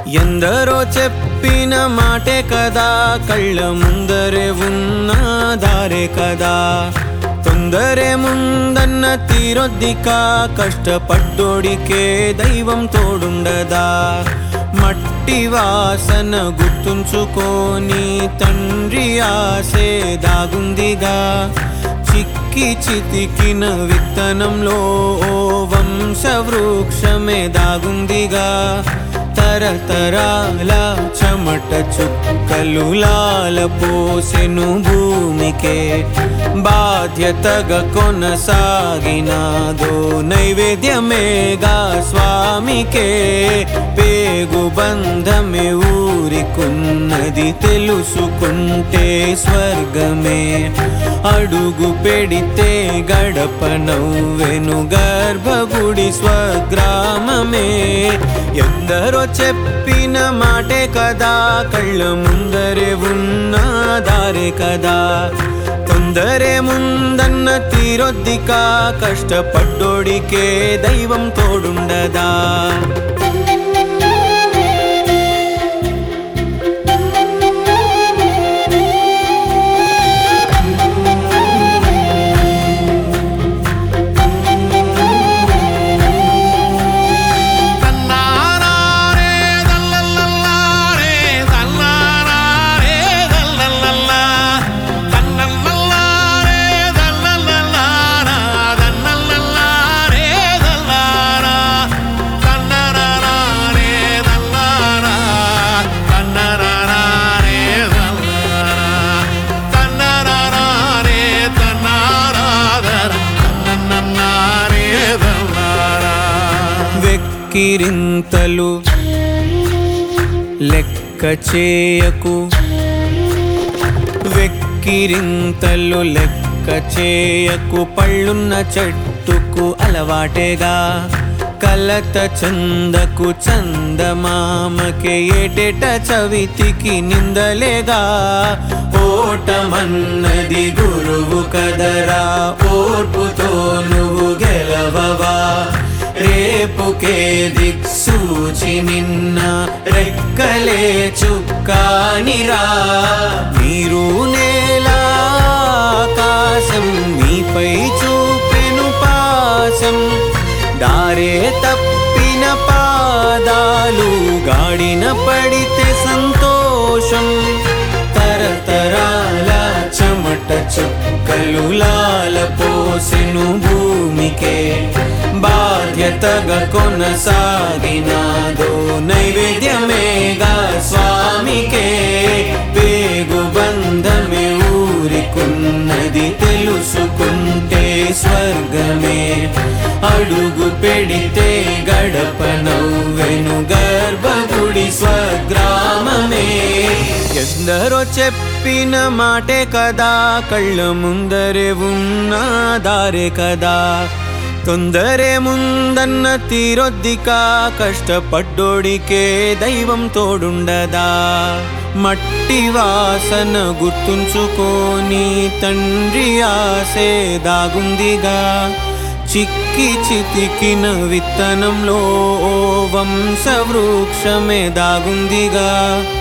ఎందరో చెప్పిన మాటే కదా కళ్ళ ముందరే ఉన్న దారే కదా తొందరే ముందన్న తీరొద్దిక కష్టపడ్డోడికే దైవం తోడుండదా మట్టి వాసన గుర్తుంచుకొని తండ్రి ఆసే దాగుందిగా చిక్కి చితికిన విత్తనంలో ఓ వంశవృక్షమే దాగుందిగా తరతరాల చెమట చుక్కలు లాల పోసెను భూమికే బాధ్యతగా కొనసాగినాదో నైవేద్యమేగా స్వామికే పేగు బంధమే ఊరికున్నది తెలుసుకుంటే స్వర్గమే అడుగు పెడితే గడప నవ్వెను గర్భగుడి స్వగ్రామమే ఎందరో చెప్పిన మాటే కదా కళ్ళ ముందరే ఉన్న దారే కదా తొందరే ముందన్న తీరొద్దిక కష్టపడ్డోడికే దైవం తోడుండదా తన్నారారే దల్లల్లల్లారే దల్లారారే దల్లల్లల్లా తన్నల్లల్లారే దల్లల్లల్లారా దన్నల్లల్లారే దల్లారా తన్నరారారే దల్లారా తన్నరారారే దల్లారా తన్నరారారే తన్నారాదర తన్నన్నారే దల్లారా వెక్కిరింతలు లెక్క చేయకు వెక్కిరింతలు లెక్క చేయకు పళ్ళున్న చెట్టుకు అలవాటేగా కలత చందకు చందమామకే ఏటేట చవితికి నిందలేగా ఓటమన్నది గురువు కదరా ఓర్పుతో నువ్వు గెలవవా రేపుకే దిక్సూచి నిన్న రెక్కలే చుక్కానిరా మీరు నేల ఆకాశం మీపై చూపెను పాశం దారే తప్పిన పాదాలు గాడిన పడితే సంతోషం తరతరాల చెమట చుక్కలు లాల పోసెను భూమికే బాధ్యతగా కొనసాగినాదో నైవేద్యమేగా స్వామికే పేగు బంధమే ఊరికున్నది తెలుసుకుంటే స్వర్గమే అడుగు పెడితే గడప నవ్వెను గర్భగుడి స్వగ్రామమే ఎందరో చెప్పిన మాటే కదా కళ్ళ ముందరే ఉన్న దారే కదా తొందరే ముందన్న తీరొద్దిక కష్టపడ్డోడికే దైవం తోడుండదా మట్టి వాసన గుర్తుంచుకొని తండ్రి ఆసే దాగుందిగా చిక్కి చితికిన విత్తనంలో ఓ వంశవృక్షమే దాగుందిగా